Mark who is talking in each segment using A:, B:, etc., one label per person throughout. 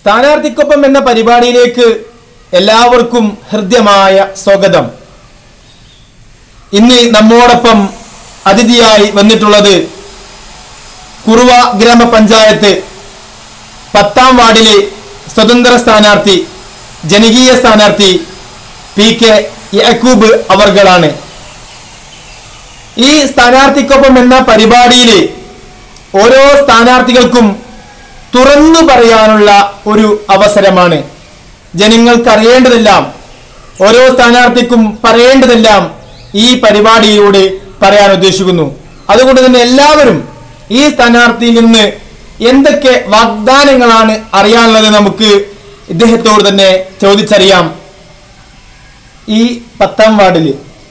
A: സ്ഥാനാർത്ഥിക്കൊപ്പം എന്ന പരിപാടിയിലേക്ക് എല്ലാവർക്കും ഹൃദ്യമായ സ്വാഗതം ഇന്ന് നമ്മോടൊപ്പം അതിഥിയായി വന്നിട്ടുള്ളത് കുറുവ ഗ്രാമപഞ്ചായത്ത് പത്താം വാർഡിലെ സ്വതന്ത്ര സ്ഥാനാർത്ഥി ജനകീയ സ്ഥാനാർത്ഥി പി കെ യാക്കൂബ് അവർകളാണ് ഈ സ്ഥാനാർത്ഥിക്കൊപ്പം എന്ന പരിപാടിയിൽ ഓരോ സ്ഥാനാർത്ഥികൾക്കും തുറന്നു പറയാനുള്ള ഒരു അവസരമാണ് ജനങ്ങൾക്ക് അറിയേണ്ടതെല്ലാം ഓരോ സ്ഥാനാർത്ഥിക്കും പറയേണ്ടതെല്ലാം ഈ പരിപാടിയിലൂടെ പറയാൻ ഉദ്ദേശിക്കുന്നു അതുകൊണ്ട് തന്നെ എല്ലാവരും ഈ സ്ഥാനാർത്ഥിയിൽ നിന്ന് എന്തൊക്കെ വാഗ്ദാനങ്ങളാണ് അറിയാനുള്ളത് നമുക്ക് ഇദ്ദേഹത്തോട് തന്നെ ചോദിച്ചറിയാം ഈ പത്താം വാർഡിൽ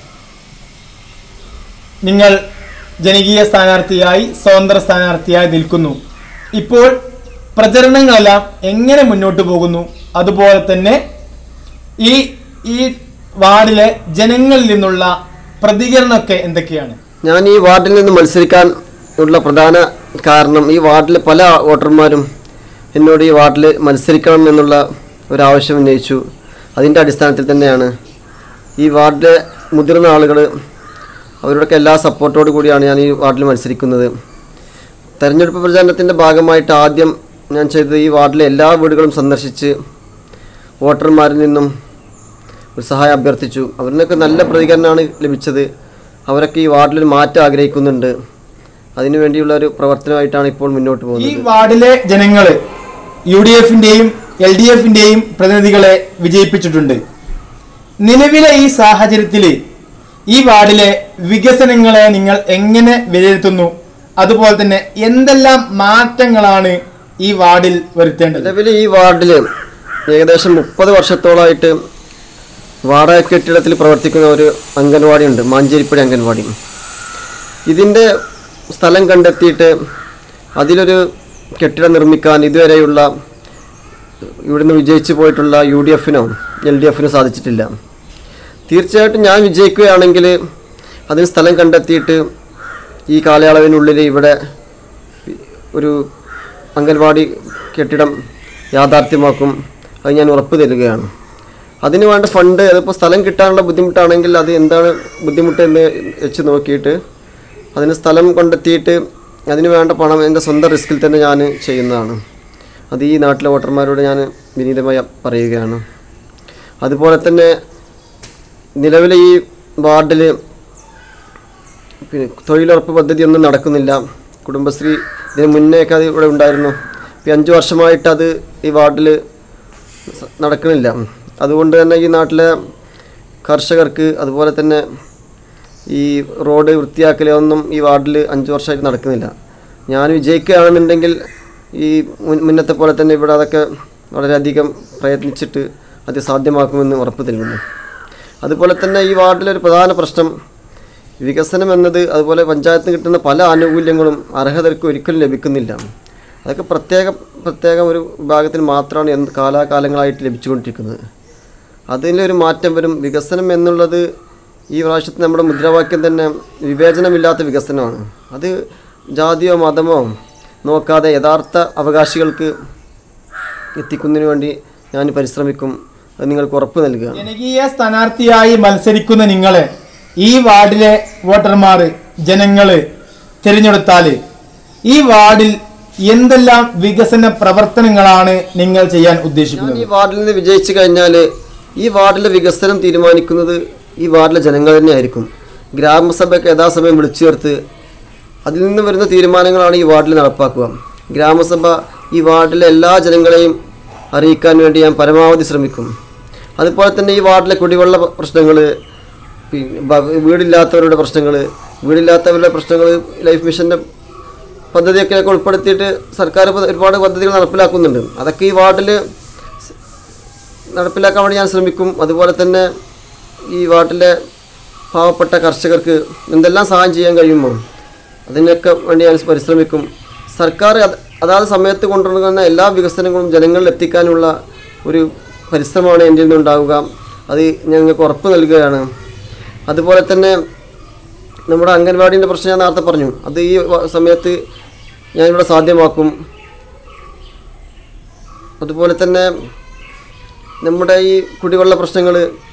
A: നിങ്ങൾ ജനകീയ സ്ഥാനാർത്ഥിയായി സ്വതന്ത്ര സ്ഥാനാർത്ഥിയായി നിൽക്കുന്നു ഇപ്പോൾ പ്രചരണങ്ങളെല്ലാം എങ്ങനെ മുന്നോട്ട് പോകുന്നു അതുപോലെ തന്നെ ഈ ഈ വാർഡിലെ ജനങ്ങളിൽ നിന്നുള്ള പ്രതികരണമൊക്കെ എന്തൊക്കെയാണ്
B: ഞാൻ ഈ വാർഡിൽ നിന്ന് മത്സരിക്കാൻ ഉള്ള പ്രധാന കാരണം ഈ വാർഡിലെ പല വോട്ടർമാരും എന്നോട് ഈ വാർഡിൽ മത്സരിക്കണം എന്നുള്ള ഒരു ആവശ്യം ഉന്നയിച്ചു അതിൻ്റെ അടിസ്ഥാനത്തിൽ തന്നെയാണ് ഈ വാർഡിലെ മുതിർന്ന ആളുകൾ അവരുടെയൊക്കെ എല്ലാ സപ്പോർട്ടോടു കൂടിയാണ് ഞാൻ ഈ വാർഡിൽ മത്സരിക്കുന്നത് തെരഞ്ഞെടുപ്പ് പ്രചാരണത്തിൻ്റെ ഭാഗമായിട്ട് ആദ്യം ഞാൻ ചെയ്തത് ഈ വാർഡിലെ എല്ലാ വീടുകളും സന്ദർശിച്ച് വോട്ടർമാരിൽ നിന്നും ഒരു സഹായം അഭ്യർത്ഥിച്ചു അവരിനൊക്കെ നല്ല പ്രതികരണമാണ് ലഭിച്ചത് അവരൊക്കെ ഈ വാർഡിൽ ഒരു മാറ്റം ആഗ്രഹിക്കുന്നുണ്ട് അതിനു വേണ്ടിയുള്ള ഒരു പ്രവർത്തനമായിട്ടാണ് ഇപ്പോൾ മുന്നോട്ട്
A: ഈ
B: പോകുന്നത്
A: വാർഡിലെ ജനങ്ങള് യു ഡി എഫിന്റെയും എൽ ഡി എഫിന്റെയും പ്രതിനിധികളെ വിജയിപ്പിച്ചിട്ടുണ്ട് നിലവിലെ ഈ സാഹചര്യത്തിൽ ഈ വാർഡിലെ വികസനങ്ങളെ നിങ്ങൾ എങ്ങനെ വിലയിരുത്തുന്നു അതുപോലെ തന്നെ എന്തെല്ലാം മാറ്റങ്ങളാണ് ഈ വാർഡിൽ വരുത്തേണ്ടത്
B: നിലവിൽ ഈ വാർഡിൽ ഏകദേശം മുപ്പത് വർഷത്തോളമായിട്ട് വാടക കെട്ടിടത്തിൽ പ്രവർത്തിക്കുന്ന ഒരു അംഗൻവാടി ഉണ്ട് മാഞ്ചേരിപ്പടി അംഗൻവാടി ഇതിൻ്റെ സ്ഥലം കണ്ടെത്തിയിട്ട് അതിലൊരു കെട്ടിടം നിർമ്മിക്കാൻ ഇതുവരെയുള്ള ഇവിടുന്ന് വിജയിച്ചു പോയിട്ടുള്ള യു ഡി എഫിനോ എൽ ഡി എഫിനോ സാധിച്ചിട്ടില്ല തീർച്ചയായിട്ടും ഞാൻ വിജയിക്കുകയാണെങ്കിൽ അതിന് സ്ഥലം കണ്ടെത്തിയിട്ട് ഈ കാലയളവിനുള്ളിൽ ഇവിടെ ഒരു അംഗൻവാടി കെട്ടിടം യാഥാർത്ഥ്യമാക്കും അത് ഞാൻ ഉറപ്പ് തരികയാണ് അതിന് വേണ്ട ഫണ്ട് അതിപ്പോൾ സ്ഥലം കിട്ടാനുള്ള ബുദ്ധിമുട്ടാണെങ്കിൽ അത് എന്താണ് ബുദ്ധിമുട്ട് എന്ന് വെച്ച് നോക്കിയിട്ട് അതിന് സ്ഥലം കണ്ടെത്തിയിട്ട് അതിന് വേണ്ട പണം എൻ്റെ സ്വന്തം റിസ്കിൽ തന്നെ ഞാൻ ചെയ്യുന്നതാണ് അത് ഈ നാട്ടിലെ വോട്ടർമാരോട് ഞാൻ വിനീതമായി പറയുകയാണ് അതുപോലെ തന്നെ നിലവിലെ ഈ വാർഡിൽ പിന്നെ തൊഴിലുറപ്പ് പദ്ധതി ഒന്നും നടക്കുന്നില്ല കുടുംബശ്രീ ഇതിന് മുന്നേയൊക്കെ അത് ഇവിടെ ഉണ്ടായിരുന്നു ഇപ്പം അഞ്ച് വർഷമായിട്ട് അത് ഈ വാർഡിൽ സ- നടക്കണില്ല അതുകൊണ്ട് തന്നെ ഈ നാട്ടിലെ കർഷകർക്ക് അതുപോലെ തന്നെ ഈ റോഡ് വൃത്തിയാക്കൽ ഒന്നും ഈ വാർഡിൽ അഞ്ച് വർഷമായിട്ട് നടക്കുന്നില്ല ഞാൻ വിജയിക്കുകയാണെന്നുണ്ടെങ്കിൽ ഈ മുൻ മുന്നത്തെ പോലെ തന്നെ ഇവിടെ അതൊക്കെ വളരെയധികം പ്രയത്നിച്ചിട്ട് അത് സാധ്യമാക്കുമെന്ന് ഉറപ്പ് നൽകുന്നു അതുപോലെ തന്നെ ഈ വാർഡിലെ ഒരു പ്രധാന പ്രശ്നം വികസനം എന്നത് അതുപോലെ പഞ്ചായത്തിന് കിട്ടുന്ന പല ആനുകൂല്യങ്ങളും അർഹതർക്ക് ഒരിക്കലും ലഭിക്കുന്നില്ല അതൊക്കെ പ്രത്യേക പ്രത്യേക ഒരു വിഭാഗത്തിന് മാത്രമാണ് എന്ത് കാലാകാലങ്ങളായിട്ട് ലഭിച്ചുകൊണ്ടിരിക്കുന്നത് അതിലൊരു മാറ്റം വരും വികസനം എന്നുള്ളത് ഈ പ്രാവശ്യത്തെ നമ്മുടെ മുദ്രാവാക്യം തന്നെ വിവേചനമില്ലാത്ത വികസനമാണ് അത് ജാതിയോ മതമോ നോക്കാതെ യഥാർത്ഥ അവകാശികൾക്ക് എത്തിക്കുന്നതിന് വേണ്ടി ഞാൻ പരിശ്രമിക്കും അത് നിങ്ങൾക്ക് ഉറപ്പ് നൽകുകയാണ്
A: ജനകീയ സ്ഥാനാർത്ഥിയായി മത്സരിക്കുന്ന നിങ്ങളെ ഈ വാർഡിലെ വോട്ടർമാർ ജനങ്ങള് തിരഞ്ഞെടുത്താൽ ഈ വാർഡിൽ എന്തെല്ലാം വികസന പ്രവർത്തനങ്ങളാണ് നിങ്ങൾ ചെയ്യാൻ
B: ഞാൻ
A: ഉദ്ദേശിക്കുന്നത്
B: ഈ വാർഡിൽ നിന്ന് വിജയിച്ചു കഴിഞ്ഞാൽ ഈ വാർഡിലെ വികസനം തീരുമാനിക്കുന്നത് ഈ വാർഡിലെ ജനങ്ങൾ തന്നെയായിരിക്കും ഗ്രാമസഭയൊക്കെ യഥാസമയം വിളിച്ചു ചേർത്ത് അതിൽ നിന്ന് വരുന്ന തീരുമാനങ്ങളാണ് ഈ വാർഡിൽ നടപ്പാക്കുക ഗ്രാമസഭ ഈ വാർഡിലെ എല്ലാ ജനങ്ങളെയും അറിയിക്കാൻ വേണ്ടി ഞാൻ പരമാവധി ശ്രമിക്കും അതുപോലെ തന്നെ ഈ വാർഡിലെ കുടിവെള്ള പ്രശ്നങ്ങൾ പിന്നെ ബ- വീടില്ലാത്തവരുടെ പ്രശ്നങ്ങൾ വീടില്ലാത്തവരുടെ പ്രശ്നങ്ങൾ ലൈഫ് മിഷൻ്റെ പദ്ധതിയൊക്കെ ഉൾപ്പെടുത്തിയിട്ട് സർക്കാർ പ- ഒരുപാട് പദ്ധതികൾ നടപ്പിലാക്കുന്നുണ്ട് അതൊക്കെ ഈ വാർഡിൽ നടപ്പിലാക്കാൻ വേണ്ടി ഞാൻ ശ്രമിക്കും അതുപോലെ തന്നെ ഈ വാർഡിലെ പാവപ്പെട്ട കർഷകർക്ക് എന്തെല്ലാം സഹായം ചെയ്യാൻ കഴിയുമോ അതിനൊക്കെ വേണ്ടി ഞാൻ പരിശ്രമിക്കും സർക്കാർ അത് അതാത് സമയത്ത് കൊണ്ടുവരുന്ന എല്ലാ വികസനങ്ങളും ജനങ്ങളിൽ എത്തിക്കാനുള്ള ഒരു പരിശ്രമമാണ് എൻ്റെ നിന്നുണ്ടാവുക അത് ഞങ്ങൾക്ക് ഉറപ്പ് നൽകുകയാണ് അതുപോലെ തന്നെ നമ്മുടെ അംഗൻവാടീൻ്റെ പ്രശ്നം ഞാൻ നേരത്തെ പറഞ്ഞു അത് ഈ വ- സമയത്ത് ഞാനിവിടെ സാധ്യമാക്കും അതുപോലെ തന്നെ നമ്മുടെ ഈ കുടിവെള്ള പ്രശ്നങ്ങൾ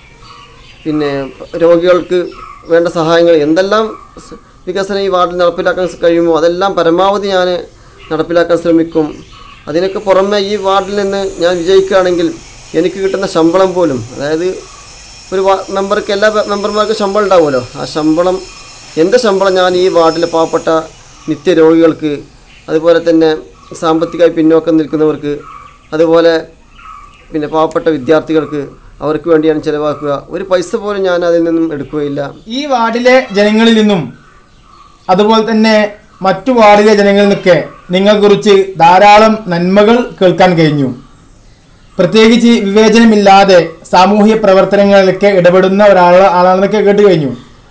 B: പിന്നെ രോഗികൾക്ക് വേണ്ട സഹായങ്ങൾ എന്തെല്ലാം സ് വികസനം ഈ വാർഡിൽ നടപ്പിലാക്കാൻ സ് കഴിയുമോ അതെല്ലാം പരമാവധി ഞാൻ നടപ്പിലാക്കാൻ ശ്രമിക്കും അതിനൊക്കെ പുറമെ ഈ വാർഡിൽ നിന്ന് ഞാൻ വിജയിക്കുകയാണെങ്കിൽ എനിക്ക് കിട്ടുന്ന ശമ്പളം പോലും അതായത് ഒരു വാ- മെമ്പർക്ക് എല്ലാ മെ- മെമ്പർമാർക്കും ശമ്പളം ഉണ്ടാവുമല്ലോ ആ ശമ്പളം എൻ്റെ ശമ്പളം ഞാൻ ഈ വാർഡിലെ പാവപ്പെട്ട നിത്യരോഗികൾക്ക് അതുപോലെ തന്നെ സാമ്പത്തികമായി പിന്നോക്കം നിൽക്കുന്നവർക്ക് അതുപോലെ പിന്നെ പാവപ്പെട്ട വിദ്യാർത്ഥികൾക്ക് അവർക്ക് വേണ്ടിയാണ് ചിലവാക്കുക ഒരു പൈസ പോലും ഞാൻ അതിൽ നിന്നും എടുക്കുകയില്ല
A: ഈ വാർഡിലെ ജനങ്ങളിൽ നിന്നും അതുപോലെ തന്നെ മറ്റു വാർഡിലെ ജനങ്ങളിൽ നിന്നൊക്കെ നിങ്ങളെക്കുറിച്ച് ധാരാളം നന്മകൾ കേൾക്കാൻ കഴിഞ്ഞു പ്രത്യേകിച്ച് വിവേചനമില്ലാതെ സാമൂഹ്യ പ്രവർത്തനങ്ങളിലൊക്കെ ഇടപെടുന്ന ഒരാൾ ആളാണെന്നൊക്കെ കേട്ട് കഴിഞ്ഞു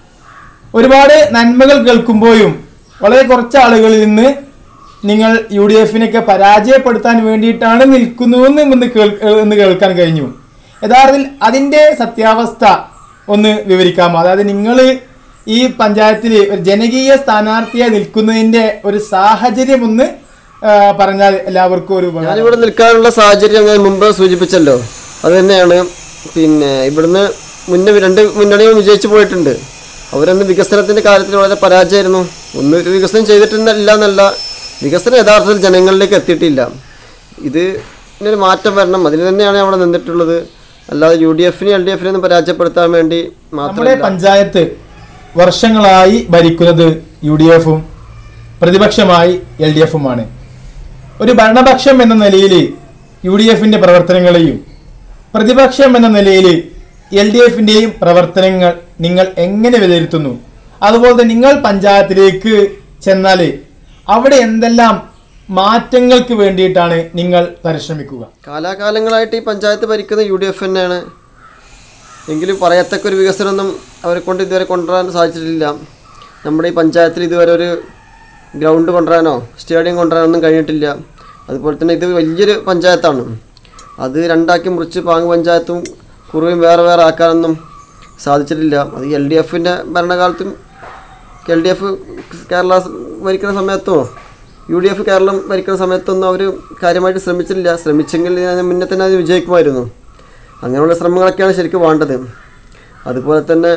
A: ഒരുപാട് നന്മകൾ കേൾക്കുമ്പോഴും വളരെ കുറച്ച് ആളുകളിൽ നിന്ന് നിങ്ങൾ യു ഡി എഫിനൊക്കെ പരാജയപ്പെടുത്താൻ വേണ്ടിയിട്ടാണ് നിൽക്കുന്നുവെന്ന് ഇന്ന് കേൾ എന്ന് കേൾക്കാൻ കഴിഞ്ഞു യഥാർത്ഥത്തിൽ അതിൻ്റെ സത്യാവസ്ഥ ഒന്ന് വിവരിക്കാമോ അതായത് നിങ്ങൾ ഈ പഞ്ചായത്തിൽ ഒരു ജനകീയ സ്ഥാനാർത്ഥിയായി നിൽക്കുന്നതിൻ്റെ ഒരു സാഹചര്യം ഒന്ന് ആ, പറഞ്ഞാൽ എല്ലാവർക്കും ഒരു ഉപകാരം
B: ഞാനിവിടെ നിൽക്കാനുള്ള സാഹചര്യം ഞാൻ മുമ്പ് സൂചിപ്പിച്ചല്ലോ അത് തന്നെയാണ് പിന്നെ ഇവിടുന്ന് മുന്നേ രണ്ട് മുന്നണികൾ വിജയിച്ചു പോയിട്ടുണ്ട് അവരൊന്ന് വികസനത്തിൻ്റെ കാര്യത്തിൽ വളരെ പരാജയമായിരുന്നു ഒന്നും ഒരു വികസനം ചെയ്തിട്ടില്ല എന്നല്ല വികസനം യഥാർത്ഥത്തിൽ ജനങ്ങളിലേക്ക് എത്തിയിട്ടില്ല ഇത് ഇതിനൊരു മാറ്റം വരണം അതിന് തന്നെയാണ് അവിടെ നിന്നിട്ടുള്ളത് അല്ലാതെ യു ഡി എഫിനെ എൽ ഡി എഫിനെ ഒന്നും പരാജയപ്പെടുത്താൻ വേണ്ടി
A: നമ്മുടെ
B: മാത്രമല്ല
A: പഞ്ചായത്ത് വർഷങ്ങളായി ഭരിക്കുന്നത് യു ഡി എഫും പ്രതിപക്ഷമായി എൽ ഡി എഫുമാണ് ഒരു ഭരണപക്ഷം എന്ന നിലയിൽ യു ഡി എഫിന്റെ പ്രവർത്തനങ്ങളെയും പ്രതിപക്ഷം എന്ന നിലയിൽ എൽ ഡി എഫിന്റെയും പ്രവർത്തനങ്ങൾ നിങ്ങൾ എങ്ങനെ വിലയിരുത്തുന്നു അതുപോലെ തന്നെ നിങ്ങൾ പഞ്ചായത്തിലേക്ക് ചെന്നാൽ അവിടെ എന്തെല്ലാം മാറ്റങ്ങൾക്ക് വേണ്ടിയിട്ടാണ് നിങ്ങൾ പരിശ്രമിക്കുക
B: കാലാകാലങ്ങളായിട്ട് ഈ പഞ്ചായത്ത് ഭരിക്കുന്ന യു ഡി എഫ് തന്നെയാണ് എങ്കിലും പറയത്തക്ക ഒരു വികസനമൊന്നും അവരെ കൊണ്ട് ഇതുവരെ കൊണ്ടുവരാൻ സാധിച്ചിട്ടില്ല നമ്മുടെ ഈ പഞ്ചായത്തിൽ ഇതുവരെ ഒരു ഗ്രൗണ്ട് കൊണ്ടുവരാനോ സ്റ്റേഡിയം കൊണ്ടുവരാനൊന്നും കഴിഞ്ഞിട്ടില്ല അതുപോലെ തന്നെ ഇത് വലിയൊരു പഞ്ചായത്താണ് അത് രണ്ടാക്കി മുറിച്ച് പാങ് പഞ്ചായത്തും കുറുവയും വേറെ വേറെ ആക്കാനൊന്നും സാധിച്ചിട്ടില്ല അത് എൽ ഡി എഫിൻ്റെ ഭരണകാലത്തും എൽ ഡി എഫ് കേരള സ് ഭരിക്കുന്ന സമയത്തോ യു ഡി എഫ് കേരളം ഭരിക്കുന്ന സമയത്തൊന്നും അവർ കാര്യമായിട്ട് ശ്രമിച്ചിട്ടില്ല ശ്രമിച്ചെങ്കിൽ ഞാൻ മുന്നേ തന്നെ അത് വിജയിക്കുമായിരുന്നു അങ്ങനെയുള്ള ശ്രമങ്ങളൊക്കെയാണ് ശരിക്കും വേണ്ടത് അതുപോലെ തന്നെ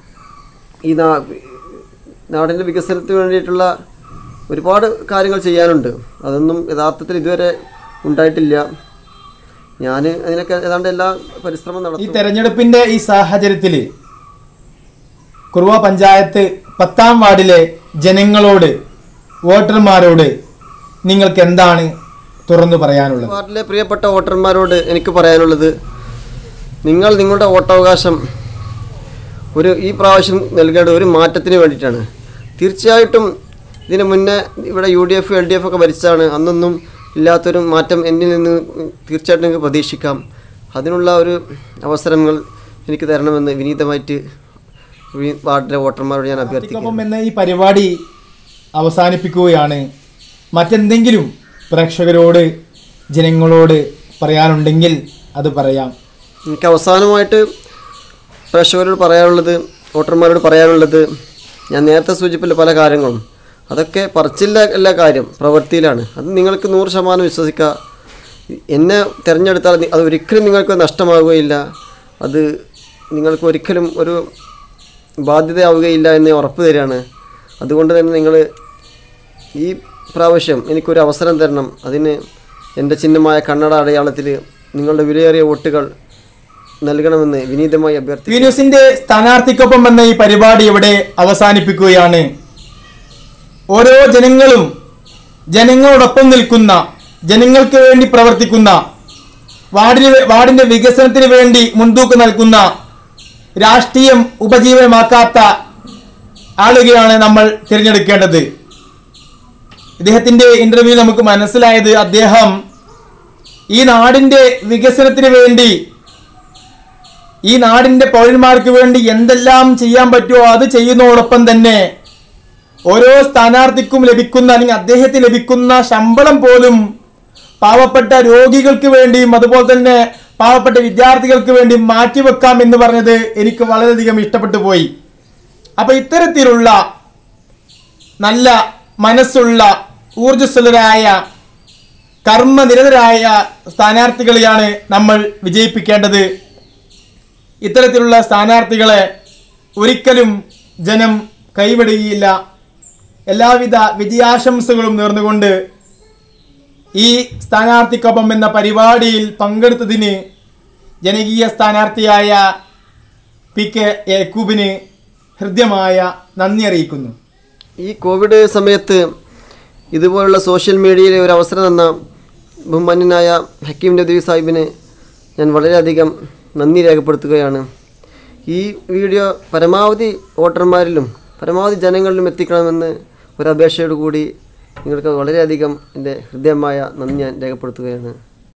B: ഈ നാ നാടിൻ്റെ വികസനത്തിന് വേണ്ടിയിട്ടുള്ള ഒരുപാട് കാര്യങ്ങൾ ചെയ്യാനുണ്ട് അതൊന്നും യഥാർത്ഥത്തിൽ ഇതുവരെ ഉണ്ടായിട്ടില്ല ഞാൻ അതിനൊക്കെ ഏതാണ്ട് എല്ലാ പരിശ്രമം
A: ഈ
B: നടത്തും
A: തെരഞ്ഞെടുപ്പിന്റെ ഈ സാഹചര്യത്തിൽ കുറുവ പഞ്ചായത്ത് പത്താം വാർഡിലെ ജനങ്ങളോട് വോട്ടർമാരോട് നിങ്ങൾക്ക് എന്താണ് തുറന്നു പറയാനുള്ളത്
B: വാർഡിലെ പ്രിയപ്പെട്ട വോട്ടർമാരോട് എനിക്ക് പറയാനുള്ളത് നിങ്ങൾ നിങ്ങളുടെ വോട്ടവകാശം ഒരു ഈ പ്രാവശ്യം നൽകേണ്ട ഒരു മാറ്റത്തിന് വേണ്ടിയിട്ടാണ് തീർച്ചയായിട്ടും ഇതിന് മുന്നേ ഇവിടെ U D F L D F ഒക്കെ ഭരിച്ചാണ് അന്നൊന്നും ഇല്ലാത്തൊരു മാറ്റം എന്നിൽ നിന്ന് തീർച്ചയായിട്ടും നിങ്ങൾക്ക് പ്രതീക്ഷിക്കാം അതിനുള്ള ഒരു അവസരങ്ങൾ എനിക്ക് തരണമെന്ന് വിനീതമായിട്ട് ഈ വാർഡിലെ വോട്ടർമാരോട് ഞാൻ അഭ്യർത്ഥിക്കുന്നു
A: ഒപ്പം എന്ന ഈ പരിപാടി അവസാനിപ്പിക്കുകയാണ് മറ്റെന്തെങ്കിലും പ്രേക്ഷകരോട് ജനങ്ങളോട് പറയാനുണ്ടെങ്കിൽ അത് പറയാം
B: എനിക്ക് അവസാനമായിട്ട് പ്രേക്ഷകരോട് പറയാനുള്ളത് വോട്ടർമാരോട് പറയാനുള്ളത് ഞാൻ നേരത്തെ സൂചിപ്പിച്ച പല കാര്യങ്ങളും അതൊക്കെ പറച്ചില്ല എല്ലാ കാര്യം പ്രവൃത്തിയിലാണ് അത് നിങ്ങൾക്ക് നൂറ് ശതമാനം വിശ്വസിക്കുക എന്നെ തിരഞ്ഞെടുത്താൽ നി- അത് ഒരിക്കലും നിങ്ങൾക്ക് നഷ്ടമാവുകയില്ല അത് നിങ്ങൾക്ക് ഒരിക്കലും ഒരു ബാധ്യതയാവുകയില്ല എന്ന് ഞാൻ ഉറപ്പ് തരികയാണ് അതുകൊണ്ട് തന്നെ നിങ്ങൾ ഈ പ്രാവശ്യം എനിക്കൊരു അവസരം തരണം അതിന് എൻ്റെ ചിഹ്നമായ കണ്ണട അടയാളത്തിൽ നിങ്ങളുടെ വിലയേറിയ വോട്ടുകൾ നൽകണമെന്ന് വിനീതമായി അഭ്യർത്ഥിക്കുന്നു
A: പി ന്യൂസിന്റെ സ്ഥാനാർത്ഥിക്കൊപ്പം എന്ന ഈ പരിപാടി ഇവിടെ അവസാനിപ്പിക്കുകയാണ് ഓരോ ജനങ്ങളും ജനങ്ങളോടൊപ്പം നിൽക്കുന്ന ജനങ്ങൾക്ക് വേണ്ടി പ്രവർത്തിക്കുന്ന വാർഡിന് വാർഡിന്റെ വികസനത്തിന് വേണ്ടി മുൻതൂക്കം നൽകുന്ന രാഷ്ട്രീയം ഉപജീവനമാക്കാത്ത ആളുകളാണ് നമ്മൾ തിരഞ്ഞെടുക്കേണ്ടത് ഇദ്ദേഹത്തിന്റെ ഇന്റർവ്യൂ നമുക്ക് മനസ്സിലായത് അദ്ദേഹം ഈ നാടിന്റെ വികസനത്തിന് വേണ്ടി ഈ നാടിന്റെ പൗരന്മാർക്ക് വേണ്ടി എന്തെല്ലാം ചെയ്യാൻ പറ്റുമോ അത് ചെയ്യുന്നതോടൊപ്പം തന്നെ ഓരോ സ്ഥാനാർത്ഥിക്കും ലഭിക്കുന്ന അല്ലെങ്കിൽ അദ്ദേഹത്തിന് ലഭിക്കുന്ന ശമ്പളം പോലും പാവപ്പെട്ട രോഗികൾക്ക് വേണ്ടിയും അതുപോലെ തന്നെ പാവപ്പെട്ട വിദ്യാർത്ഥികൾക്ക് വേണ്ടി മാറ്റിവെക്കാം എന്ന് പറഞ്ഞത് എനിക്ക് വളരെയധികം ഇഷ്ടപ്പെട്ടു പോയി അപ്പൊ ഇത്തരത്തിലുള്ള നല്ല മനസ്സുള്ള ഊർജ്ജസ്വലരായ കർമ്മനിരതരായ സ്ഥാനാർത്ഥികളെയാണ് നമ്മൾ വിജയിപ്പിക്കേണ്ടത് ഇത്തരത്തിലുള്ള സ്ഥാനാർത്ഥികളെ ഒരിക്കലും ജനം കൈവിടുകയില്ല എല്ലാവിധ വിജയാശംസകളും നേർന്നുകൊണ്ട് ഈ സ്ഥാനാർത്ഥിക്കൊപ്പം എന്ന പരിപാടിയിൽ പങ്കെടുത്തതിന് ജനകീയ സ്ഥാനാർത്ഥിയായ പി കെ യാക്കൂബിന് ഹൃദ്യമായ നന്ദി അറിയിക്കുന്നു
B: ഈ കോവിഡ് സമയത്ത് ഇതുപോലുള്ള സോഷ്യൽ മീഡിയയിലെ ഒരു അവസരം തന്ന ബഹുമാന്യനായ ഹക്കീം നദീവ് സാഹിബിന് ഞാൻ വളരെയധികം നന്ദി രേഖപ്പെടുത്തുകയാണ് ഈ വീഡിയോ പരമാവധി വോട്ടർമാരിലും പരമാവധി ജനങ്ങളിലും എത്തിക്കണമെന്ന് ഒരു അപേക്ഷയോട് കൂടി നിങ്ങൾക്ക് വളരെയധികം എൻ്റെ ഹൃദയമായ നന്ദി ഞാൻ രേഖപ്പെടുത്തുകയാണ്